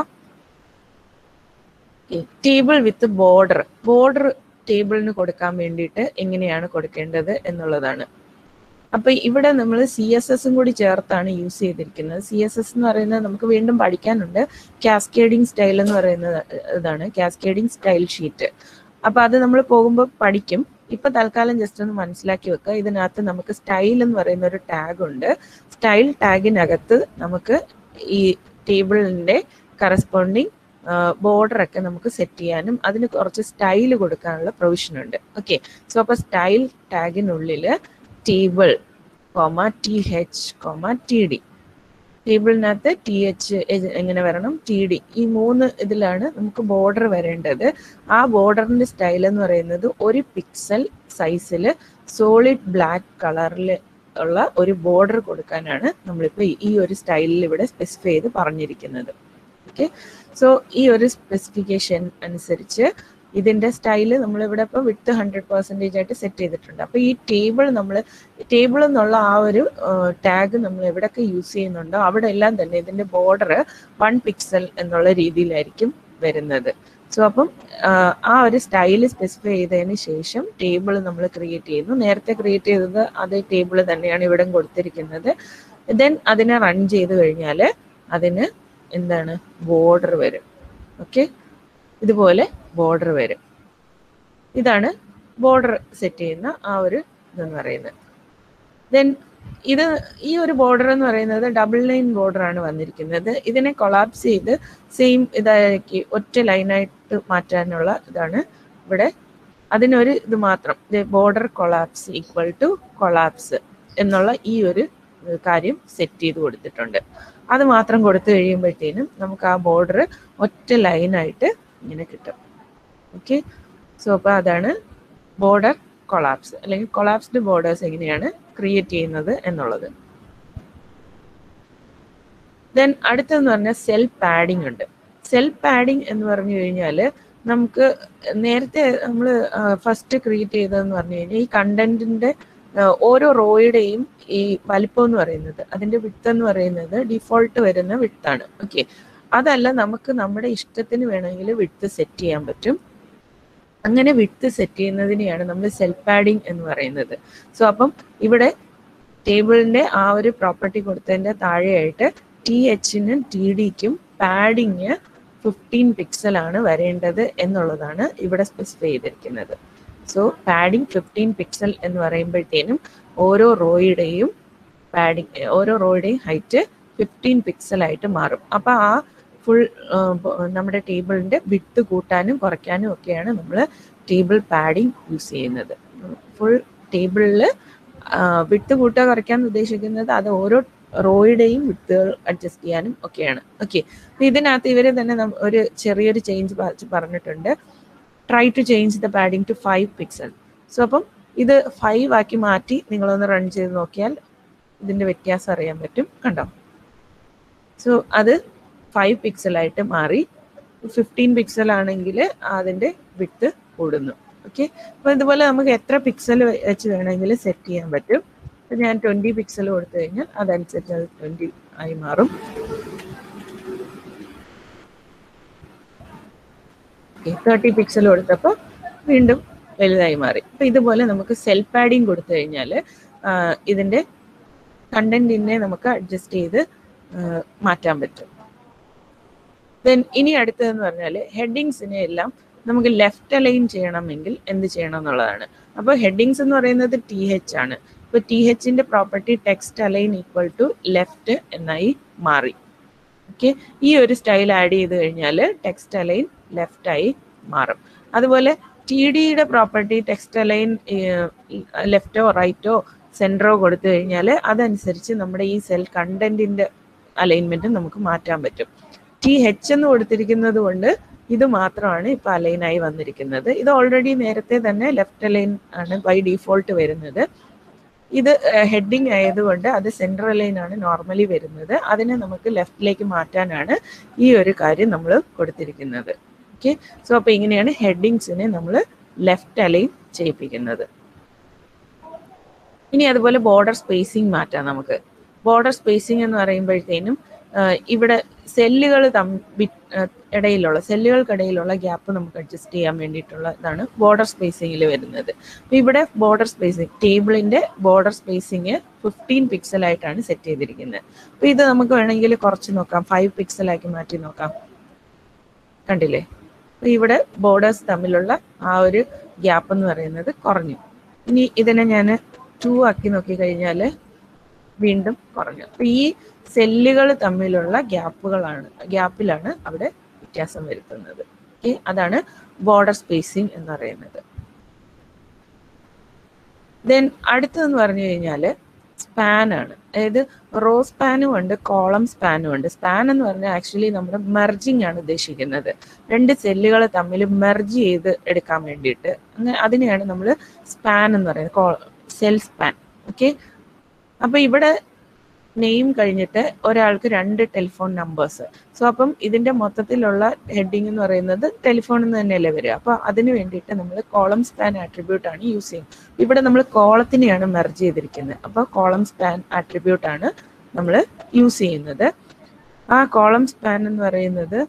ടേബിൾ വിത്ത് ബോർഡർ ബോർഡർ ടേബിളിന് കൊടുക്കാൻ വേണ്ടിയിട്ട് എങ്ങനെയാണ് കൊടുക്കേണ്ടത് എന്നുള്ളതാണ് അപ്പൊ ഇവിടെ നമ്മൾ സി എസ് എസും കൂടി ചേർത്താണ് യൂസ് ചെയ്തിരിക്കുന്നത് സി എസ് എസ് എന്ന് പറയുന്നത് നമുക്ക് വീണ്ടും പഠിക്കാനുണ്ട് കാസ്കേഡിങ് സ്റ്റൈൽ എന്ന് പറയുന്നത് ഇതാണ് കാസ്കേഡിങ് സ്റ്റൈൽ ഷീറ്റ് അപ്പൊ അത് നമ്മൾ പോകുമ്പോൾ പഠിക്കും ഇപ്പൊ തൽക്കാലം ജസ്റ്റ് ഒന്ന് മനസ്സിലാക്കി വെക്കുക ഇതിനകത്ത് നമുക്ക് സ്റ്റൈൽ എന്ന് പറയുന്ന ഒരു ടാഗ് ഉണ്ട് സ്റ്റൈൽ ടാഗിനകത്ത് നമുക്ക് ഈ ടേബിളിന്റെ കറസ്പോണ്ടിങ് ബോർഡർ ഒക്കെ നമുക്ക് സെറ്റ് ചെയ്യാനും അതിന് കുറച്ച് സ്റ്റൈൽ കൊടുക്കാനുള്ള പ്രൊവിഷൻ ഉണ്ട് ഓക്കെ സോ അപ്പൊ സ്റ്റൈൽ ടാഗിനുള്ളിൽ table comma T H comma T D ടേബിളിനകത്ത് ടി എച്ച് എങ്ങനെ വരണം ടി ഡി ഈ മൂന്ന് ഇതിലാണ് നമുക്ക് ബോർഡർ വരേണ്ടത് ആ ബോർഡറിന്റെ സ്റ്റൈൽ എന്ന് പറയുന്നത് ഒരു പിക്സൽ സൈസിൽ സോളിഡ് ബ്ലാക്ക് കളറിൽ ഉള്ള ഒരു ബോർഡർ കൊടുക്കാനാണ് നമ്മളിപ്പോൾ ഈ ഒരു സ്റ്റൈലിൽ ഇവിടെ സ്പെസിഫൈ ചെയ്ത് പറഞ്ഞിരിക്കുന്നത് ഓക്കെ സോ ഈ ഒരു സ്പെസിഫിക്കേഷൻ അനുസരിച്ച് ഇതിന്റെ സ്റ്റൈല് നമ്മളിവിടെ ഇപ്പോൾ വിത്ത് ഹൺഡ്രഡ് പെർസെൻറ്റേജ് ആയിട്ട് സെറ്റ് ചെയ്തിട്ടുണ്ട് അപ്പോൾ ഈ ടേബിൾ നമ്മൾ ടേബിൾ എന്നുള്ള ആ ഒരു ടാഗ് നമ്മൾ എവിടെയൊക്കെ യൂസ് ചെയ്യുന്നുണ്ടോ അവിടെ എല്ലാം തന്നെ ഇതിന്റെ ബോർഡർ വൺ പിക്സൽ എന്നുള്ള രീതിയിലായിരിക്കും വരുന്നത് സോ അപ്പം ആ ഒരു സ്റ്റൈല് സ്പെസിഫൈ ചെയ്തതിന് ശേഷം ടേബിൾ നമ്മൾ ക്രിയേറ്റ് ചെയ്യുന്നു നേരത്തെ ക്രിയേറ്റ് ചെയ്തത് അതേ ടേബിൾ തന്നെയാണ് ഇവിടെ കൊടുത്തിരിക്കുന്നത് ദെൻ അതിനെ റൺ ചെയ്ത് കഴിഞ്ഞാൽ അതിന് എന്താണ് ബോർഡർ വരും ഓക്കെ ഇതുപോലെ ബോർഡർ വരും ഇതാണ് ബോർഡർ സെറ്റ് ചെയ്യുന്ന ആ ഒരു ഇതെന്ന് പറയുന്നത് ദെൻ ഇത് ഈ ഒരു ബോർഡർ എന്ന് പറയുന്നത് ഡബിൾ ലൈൻ ബോർഡർ ആണ് വന്നിരിക്കുന്നത് ഇതിനെ കൊളാപ്സ് ചെയ്ത് സെയിം ഇതാക്കി ഒറ്റ ലൈനായിട്ട് മാറ്റാനുള്ള ഇതാണ് ഇവിടെ അതിനൊരു ഇത് മാത്രം border collapse equal to collapse എന്നുള്ള ഈ ഒരു കാര്യം സെറ്റ് ചെയ്ത് കൊടുത്തിട്ടുണ്ട് അത് മാത്രം കൊടുത്തു കഴിയുമ്പോഴത്തേനും നമുക്ക് ആ ബോർഡർ ഒറ്റ ലൈനായിട്ട് ഇങ്ങനെ കിട്ടും ഓക്കെ സോ അപ്പോൾ അതാണ് ബോർഡർ കൊളാപ്സ് അല്ലെങ്കിൽ കൊളാപ്സ്ഡ് ബോർഡേഴ്സ് എങ്ങനെയാണ് ക്രിയേറ്റ് ചെയ്യുന്നത് എന്നുള്ളത് ദെൻ അടുത്തെന്ന് പറഞ്ഞാൽ സെൽ പാഡിംഗ് ഉണ്ട് സെൽ പാഡിംഗ് എന്ന് പറഞ്ഞു കഴിഞ്ഞാൽ നമുക്ക് നേരത്തെ നമ്മൾ ഫസ്റ്റ് ക്രിയേറ്റ് ചെയ്തതെന്ന് പറഞ്ഞു കഴിഞ്ഞാൽ ഈ കണ്ടന്റിന്റെ ഓരോ റോയുടെയും ഈ വലിപ്പം എന്ന് പറയുന്നത് അതിന്റെ വിട്ട് എന്ന് പറയുന്നത് ഡിഫോൾട്ട് വരുന്ന വിട്ടാണ് ഓക്കെ അതല്ല നമുക്ക് നമ്മുടെ ഇഷ്ടത്തിന് വേണമെങ്കിൽ വിട്ട് സെറ്റ് ചെയ്യാൻ പറ്റും അങ്ങനെ വിട്ട് സെറ്റ് ചെയ്യുന്നതിനെയാണ് നമ്മൾ സെൽഫ് പാഡിംഗ് എന്ന് പറയുന്നത് സോ അപ്പം ഇവിടെ ടേബിളിന്റെ ആ ഒരു പ്രോപ്പർട്ടി കൊടുത്തതിന്റെ താഴെയായിട്ട് ടി എച്ചിനും ടി ഡിക്കും പാഡിങ് ഫിഫ്റ്റീൻ പിക്സൽ ആണ് വരേണ്ടത് എന്നുള്ളതാണ് ഇവിടെ സ്പെസിഫൈ ചെയ്തിരിക്കുന്നത് സോ പാഡിങ് ഫിഫ്റ്റീൻ പിക്സൽ എന്ന് പറയുമ്പോഴത്തേനും ഓരോ റോയുടെയും പാഡിങ് ഓരോ റോയുടെയും ഹൈറ്റ് ഫിഫ്റ്റീൻ പിക്സൽ ആയിട്ട് മാറും അപ്പൊ ആ ഫുൾ നമ്മുടെ ടേബിളിന്റെ വിട്ട് കൂട്ടാനും കുറയ്ക്കാനും ഒക്കെയാണ് നമ്മൾ ടേബിൾ പാഡിങ് യൂസ് ചെയ്യുന്നത് ഫുൾ ടേബിളിൽ വിട്ട് കൂട്ടുക കുറയ്ക്കാൻ ഉദ്ദേശിക്കുന്നത് അത് ഓരോ റോയുടെയും വിട്ടുകൾ അഡ്ജസ്റ്റ് ചെയ്യാനും ഒക്കെയാണ് ഓക്കെ ഇതിനകത്ത് ഇവര് തന്നെ ഒരു ചെറിയൊരു ചേഞ്ച് പറഞ്ഞിട്ടുണ്ട് try to change the padding to five pixel so അപ്പം ഇത് ഫൈവ് ആക്കി മാറ്റി നിങ്ങളൊന്ന് റൺ ചെയ്ത് നോക്കിയാൽ ഇതിന്റെ വ്യത്യാസം അറിയാൻ പറ്റും കണ്ടോ സോ അത് ഫൈവ് പിക്സലായിട്ട് മാറി ഫിഫ്റ്റീൻ പിക്സൽ ആണെങ്കിൽ അതിന്റെ വിട്ട് കൂടുന്നു ഓക്കെ അപ്പൊ ഇതുപോലെ നമുക്ക് എത്ര പിക്സൽ വെച്ച് വേണമെങ്കിൽ സെറ്റ് ചെയ്യാൻ പറ്റും ഞാൻ ട്വന്റി പിക്സൽ കൊടുത്തു കഴിഞ്ഞാൽ അതനുസരിച്ച് അത് ട്വന്റി ആയി മാറും തേർട്ടി പിക്സൽ കൊടുത്തപ്പോൾ വീണ്ടും വലുതായി മാറി അപ്പൊ ഇതുപോലെ നമുക്ക് സെൽഫ് പാഡിങ് കൊടുത്തു കഴിഞ്ഞാൽ ഇതിന്റെ കണ്ടന്റിനെ നമുക്ക് അഡ്ജസ്റ്റ് ചെയ്ത് മാറ്റാൻ പറ്റും ദെൻ ഇനി അടുത്തതെന്ന് പറഞ്ഞാൽ ഹെഡിങ്സിനെ എല്ലാം നമുക്ക് ലെഫ്റ്റ് അലൈൻ ചെയ്യണമെങ്കിൽ എന്ത് ചെയ്യണം എന്നുള്ളതാണ് അപ്പോൾ ഹെഡിങ്സ് എന്ന് പറയുന്നത് ടി എച്ച് ആണ് ഇപ്പോൾ ടി എച്ചിന്റെ property text align equal to left എന്നായി മാറി ഓക്കെ ഈ ഒരു സ്റ്റൈൽ ആഡ് ചെയ്ത് കഴിഞ്ഞാൽ ടെക്സ്റ്റ് അലൈൻ ലെഫ്റ്റ് ആയി മാറും അതുപോലെ ടി ഡിയുടെ പ്രോപ്പർട്ടി ടെക്സ്റ്റ് അലൈൻ ലെഫ്റ്റോ റൈറ്റോ സെൻറ്ററോ കൊടുത്തു കഴിഞ്ഞാൽ അതനുസരിച്ച് നമ്മുടെ ഈ സെൽ കണ്ടന്റിന്റെ അലൈൻമെന്റ് നമുക്ക് മാറ്റാൻ പറ്റും ടി എച്ച് എന്ന് കൊടുത്തിരിക്കുന്നത് കൊണ്ട് ഇത് മാത്രമാണ് ഇപ്പൊ അലൈനായി വന്നിരിക്കുന്നത് ഇത് ഓൾറെഡി നേരത്തെ തന്നെ ലെഫ്റ്റ് അലൈൻ ആണ് ബൈ ഡിഫോൾട്ട് വരുന്നത് ഇത് ഹെഡിങ് ആയതുകൊണ്ട് അത് സെൻട്രൽ അലൈൻ ആണ് നോർമലി വരുന്നത് അതിനെ നമുക്ക് ലെഫ്റ്റിലേക്ക് മാറ്റാനാണ് ഈ ഒരു കാര്യം നമ്മൾ കൊടുത്തിരിക്കുന്നത് ഓക്കെ സോ അപ്പൊ ഇങ്ങനെയാണ് ഹെഡിങ്സിനെ നമ്മൾ ലെഫ്റ്റ് അലൈൻ ചെയ്യിപ്പിക്കുന്നത് ഇനി അതുപോലെ ബോർഡർ സ്പേസിങ് മാറ്റാം നമുക്ക് ബോർഡർ സ്പേസിങ് എന്ന് പറയുമ്പോഴത്തേനും ഇവിടെ സെല്ലുകൾ ഇടയിലുള്ള സെല്ലുകൾക്കിടയിലുള്ള ഗ്യാപ്പ് നമുക്ക് അഡ്ജസ്റ്റ് ചെയ്യാൻ വേണ്ടിയിട്ടുള്ള ഇതാണ് ബോർഡർ സ്പേസിങ്ങിൽ വരുന്നത് അപ്പൊ ഇവിടെ ബോർഡർ സ്പേസിങ് ടേബിളിന്റെ ബോർഡർ സ്പേസിങ് ഫിഫ്റ്റീൻ പിക്സൽ ആയിട്ടാണ് സെറ്റ് ചെയ്തിരിക്കുന്നത് അപ്പൊ ഇത് നമുക്ക് വേണമെങ്കിൽ കുറച്ച് നോക്കാം ഫൈവ് പിക്സൽ ആക്കി മാറ്റി നോക്കാം കണ്ടില്ലേ അപ്പൊ ഇവിടെ ബോർഡേഴ്സ് തമ്മിലുള്ള ആ ഒരു ഗ്യാപ്പ് എന്ന് പറയുന്നത് കുറഞ്ഞു ഇനി ഇതിനെ ഞാൻ ടു ആക്കി നോക്കി കഴിഞ്ഞാൽ വീണ്ടും കുറഞ്ഞു അപ്പൊ ഈ സെല്ലുകൾ തമ്മിലുള്ള ഗ്യാപ്പുകളാണ് ഗ്യാപ്പിലാണ് അവിടെ വ്യത്യാസം വരുത്തുന്നത് ഓക്കെ അതാണ് ബോർഡർ സ്പേസിംഗ് എന്ന് പറയുന്നത് ദെൻ അടുത്തതെന്ന് പറഞ്ഞു കഴിഞ്ഞാൽ സ്പാൻ ആണ് അതായത് റോ സ്പാനും ഉണ്ട് കോളം സ്പാനും ഉണ്ട് സ്പാൻ എന്ന് പറഞ്ഞാൽ ആക്ച്വലി നമ്മുടെ മെർജിങ് ആണ് ഉദ്ദേശിക്കുന്നത് രണ്ട് സെല്ലുകൾ തമ്മിൽ മെർജ് ചെയ്ത് എടുക്കാൻ വേണ്ടിയിട്ട് അങ്ങനെ അതിനെയാണ് നമ്മൾ സ്പാൻ എന്ന് പറയുന്നത് സെൽ സ്പാൻ ഓക്കെ അപ്പൊ ഇവിടെ നെയിം കഴിഞ്ഞിട്ട് ഒരാൾക്ക് രണ്ട് ടെലിഫോൺ നമ്പേഴ്സ് സോ അപ്പം ഇതിന്റെ മൊത്തത്തിലുള്ള ഹെഡിങ് എന്ന് പറയുന്നത് ടെലിഫോൺ എന്ന് തന്നെയല്ലേ വരിക അപ്പൊ അതിന് വേണ്ടിയിട്ട് നമ്മൾ കോളം സ്പാൻ ആട്രിബ്യൂട്ട് ആണ് യൂസ് ചെയ്യുന്നത് ഇവിടെ നമ്മൾ കോളത്തിനെയാണ് മെർജ് ചെയ്തിരിക്കുന്നത് അപ്പൊ കോളം സ്പാൻ ആട്രിബ്യൂട്ട് ആണ് നമ്മൾ യൂസ് ചെയ്യുന്നത് ആ കോളം സ്പാൻ എന്ന് പറയുന്നത്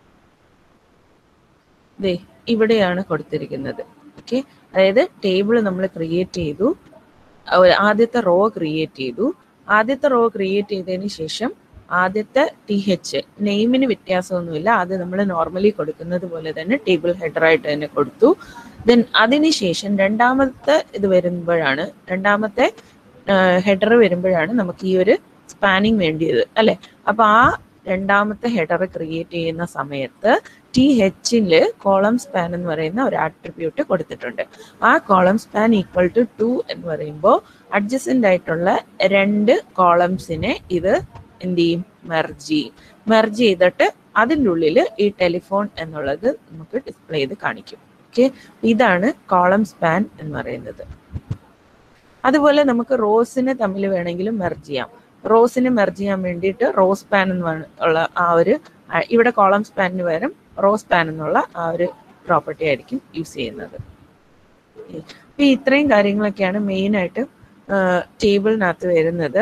ദേ ഇവിടെയാണ് കൊടുത്തിരിക്കുന്നത് ഓക്കെ അതായത് ടേബിൾ നമ്മൾ ക്രിയേറ്റ് ചെയ്തു ആദ്യത്തെ റോ ക്രിയേറ്റ് ചെയ്തു ആദ്യത്തെ റോ ക്രിയേറ്റ് ചെയ്തതിന് ശേഷം ആദ്യത്തെ ടി എച്ച് നെയിമിന് വ്യത്യാസമൊന്നുമില്ല അത് നമ്മൾ നോർമലി കൊടുക്കുന്നത് പോലെ തന്നെ ടേബിൾ ഹെഡറായിട്ട് തന്നെ കൊടുത്തു ദെൻ അതിനുശേഷം രണ്ടാമത്തെ ഇത് വരുമ്പോഴാണ് രണ്ടാമത്തെ ഹെഡർ വരുമ്പോഴാണ് നമുക്ക് ഈ ഒരു സ്പാനിങ് വേണ്ടിയത് അല്ലെ അപ്പൊ ആ രണ്ടാമത്തെ ഹെഡർ ക്രിയേറ്റ് ചെയ്യുന്ന സമയത്ത് ടി എച്ചില് കോളം സ്പാൻ എന്ന് പറയുന്ന ഒരു ആട്രിബ്യൂട്ട് കൊടുത്തിട്ടുണ്ട് ആ column span equal to two എന്ന് പറയുമ്പോൾ അഡ്ജസ്റ്റന്റ് ആയിട്ടുള്ള രണ്ട് കോളംസിനെ ഇത് എന്ത് ചെയ്യും മെർജ് ചെയ്യും മെർജ് ചെയ്തിട്ട് അതിൻ്റെ ഉള്ളിൽ ഈ ടെലിഫോൺ എന്നുള്ളത് നമുക്ക് ഡിസ്പ്ലേ ചെയ്ത് കാണിക്കും ഓക്കെ ഇതാണ് കോളം സ്പാൻ എന്ന് പറയുന്നത് അതുപോലെ നമുക്ക് റോസിനെ തമ്മിൽ വേണമെങ്കിലും മെർജ് ചെയ്യാം റോസിനെ മെർജ് ചെയ്യാൻ വേണ്ടിയിട്ട് റോസ് പാൻ എന്ന് ഉള്ള ആ ഒരു ഇവിടെ കോളം സ്പാനിന് പകരം റോസ് പാൻ എന്നുള്ള ആ ഒരു പ്രോപ്പർട്ടി ആയിരിക്കും യൂസ് ചെയ്യുന്നത് അപ്പൊ ഇത്രയും കാര്യങ്ങളൊക്കെയാണ് മെയിൻ ആയിട്ട് ടേബിളിനകത്ത് വരുന്നത്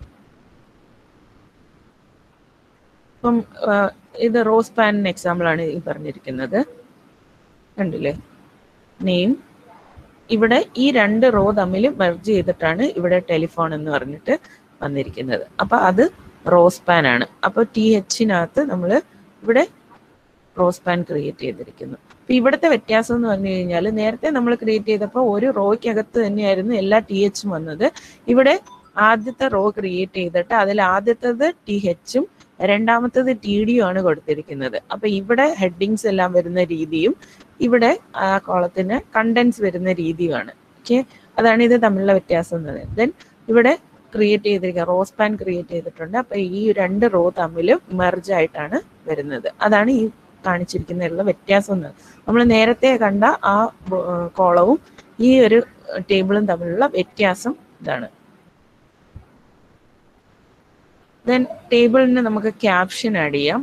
ഇപ്പം ഇത് റോസ് പാനിന് എക്സാമ്പിൾ ആണ് ഈ പറഞ്ഞിരിക്കുന്നത് കണ്ടില്ലേ നെയിം ഇവിടെ ഈ രണ്ട് റോ തമ്മിൽ മെർജ് ചെയ്തിട്ടാണ് ഇവിടെ ടെലിഫോൺ എന്ന് പറഞ്ഞിട്ട് വന്നിരിക്കുന്നത് അപ്പൊ അത് റോസ് പാൻ ആണ് അപ്പൊ ടി എച്ചിനകത്ത് നമ്മൾ ഇവിടെ റോസ് പാൻ ക്രിയേറ്റ് ചെയ്തിരിക്കുന്നു അപ്പൊ ഇവിടുത്തെ വ്യത്യാസം എന്ന് പറഞ്ഞു കഴിഞ്ഞാൽ നേരത്തെ നമ്മൾ ക്രിയേറ്റ് ചെയ്തപ്പോൾ ഒരു റോയ്ക്കകത്ത് തന്നെയായിരുന്നു എല്ലാ ടി എച്ചും വന്നത് ഇവിടെ ആദ്യത്തെ റോ ക്രിയേറ്റ് ചെയ്തിട്ട് അതിൽ ആദ്യത്തത് ടി എച്ചും രണ്ടാമത്തത് ടി ഡിയും ആണ് കൊടുത്തിരിക്കുന്നത് അപ്പൊ ഇവിടെ ഹെഡിങ്സ് എല്ലാം വരുന്ന രീതിയും ഇവിടെ ആ കോളത്തിന് കണ്ടൻസ് വരുന്ന രീതിയുമാണ് ഓക്കെ അതാണ് ഇത് തമ്മിലുള്ള വ്യത്യാസം എന്ന് പറയുന്നത് ദെൻ ഇവിടെ ക്രിയേറ്റ് ചെയ്തിരിക്കുക റോസ് പാൻ ക്രിയേറ്റ് ചെയ്തിട്ടുണ്ട് അപ്പൊ ഈ രണ്ട് റോ തമ്മിൽ മെർജ് ആയിട്ടാണ് വരുന്നത് അതാണ് ഈ കാണിച്ചിരിക്കുന്നതിലുള്ള വ്യത്യാസം എന്ന് നമ്മൾ നേരത്തെ കണ്ട ആ കോളവും ഈ ഒരു ടേബിളും തമ്മിലുള്ള വ്യത്യാസം ഇതാണ് ദെൻ ടേബിളിന് നമുക്ക് ക്യാപ്ഷൻ ആഡ് ചെയ്യാം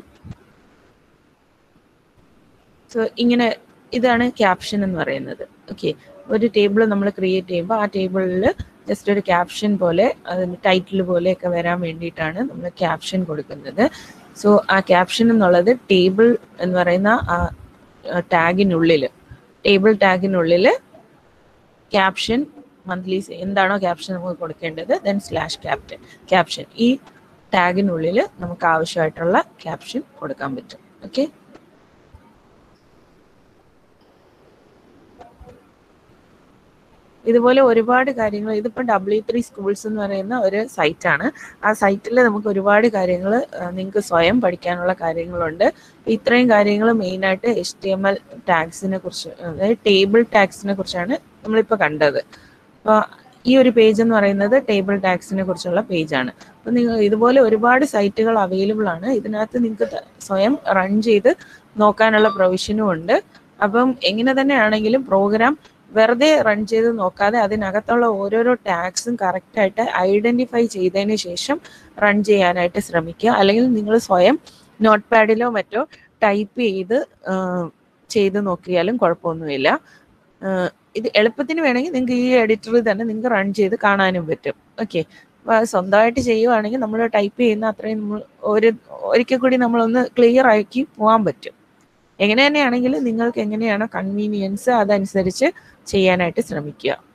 സോ ഇങ്ങനെ ഇതാണ് ക്യാപ്ഷൻ എന്ന് പറയുന്നത് ഓക്കെ ഒരു ടേബിൾ നമ്മൾ ക്രിയേറ്റ് ചെയ്യുമ്പോൾ ആ ടേബിളിൽ ജസ്റ്റ് ഒരു ക്യാപ്ഷൻ പോലെ അതിന് ടൈറ്റിൽ പോലെയൊക്കെ വരാൻ വേണ്ടിയിട്ടാണ് നമ്മൾ ക്യാപ്ഷൻ കൊടുക്കുന്നത് സോ ആ ക്യാപ്ഷൻ എന്നുള്ളത് ടേബിൾ എന്ന് പറയുന്ന ആ ടാഗിനുള്ളിൽ ടേബിൾ ടാഗിനുള്ളിൽ ക്യാപ്ഷൻ മന്ത്ലി എന്താണോ ക്യാപ്ഷൻ നമുക്ക് കൊടുക്കേണ്ടത് ദെൻ സ്ലാഷ് ക്യാപ്റ്റൻ ക്യാപ്ഷൻ ഈ ടാഗിനുള്ളിൽ നമുക്ക് ആവശ്യമായിട്ടുള്ള ക്യാപ്ഷൻ കൊടുക്കാൻ പറ്റും ഓക്കെ ഇതുപോലെ ഒരുപാട് കാര്യങ്ങൾ ഇതിപ്പോൾ ഡബ്ല്യു ത്രീ സ്കൂൾസ് എന്ന് പറയുന്ന ഒരു സൈറ്റാണ് ആ സൈറ്റിൽ നമുക്ക് ഒരുപാട് കാര്യങ്ങൾ നിങ്ങൾക്ക് സ്വയം പഠിക്കാനുള്ള കാര്യങ്ങളുണ്ട് ഇത്രയും കാര്യങ്ങൾ മെയിനായിട്ട് എച്ച് ടി എം എൽ ടാക്സിനെ കുറിച്ച് അതായത് ടേബിൾ ടാക്സിനെ കുറിച്ചാണ് നമ്മളിപ്പോൾ കണ്ടത് അപ്പോൾ ഈ ഒരു പേജ് എന്ന് പറയുന്നത് ടേബിൾ ടാക്സിനെ കുറിച്ചുള്ള പേജാണ് അപ്പം നിങ്ങൾ ഇതുപോലെ ഒരുപാട് സൈറ്റുകൾ അവൈലബിൾ ആണ് ഇതിനകത്ത് നിങ്ങൾക്ക് സ്വയം റൺ ചെയ്ത് നോക്കാനുള്ള പ്രൊവിഷനും ഉണ്ട് അപ്പം എങ്ങനെ തന്നെ ആണെങ്കിലും പ്രോഗ്രാം വെറുതെ റൺ ചെയ്ത് നോക്കാതെ അതിനകത്തുള്ള ഓരോരോ ടാക്സും കറക്റ്റായിട്ട് ഐഡന്റിഫൈ ചെയ്തതിന് ശേഷം റൺ ചെയ്യാനായിട്ട് ശ്രമിക്കുക അല്ലെങ്കിൽ നിങ്ങൾ സ്വയം നോട്ട് പാഡിലോ മറ്റോ ടൈപ്പ് ചെയ്ത് ചെയ്ത് നോക്കിയാലും കുഴപ്പമൊന്നുമില്ല ഇത് എളുപ്പത്തിന് വേണമെങ്കിൽ നിങ്ങൾക്ക് ഈ എഡിറ്ററിൽ തന്നെ നിങ്ങൾക്ക് റൺ ചെയ്ത് കാണാനും പറ്റും ഓക്കെ സ്വന്തമായിട്ട് ചെയ്യുവാണെങ്കിൽ നമ്മൾ ടൈപ്പ് ചെയ്യുന്ന അത്രയും നമ്മൾ ഒരു ഒരിക്കൽ കൂടി നമ്മളൊന്ന് ക്ലിയർ ആക്കി പോകാൻ പറ്റും എങ്ങനെ തന്നെയാണെങ്കിലും നിങ്ങൾക്ക് എങ്ങനെയാണോ കൺവീനിയൻസ് അതനുസരിച്ച് ചെയ്യാനായിട്ട് ശ്രമിക്കുക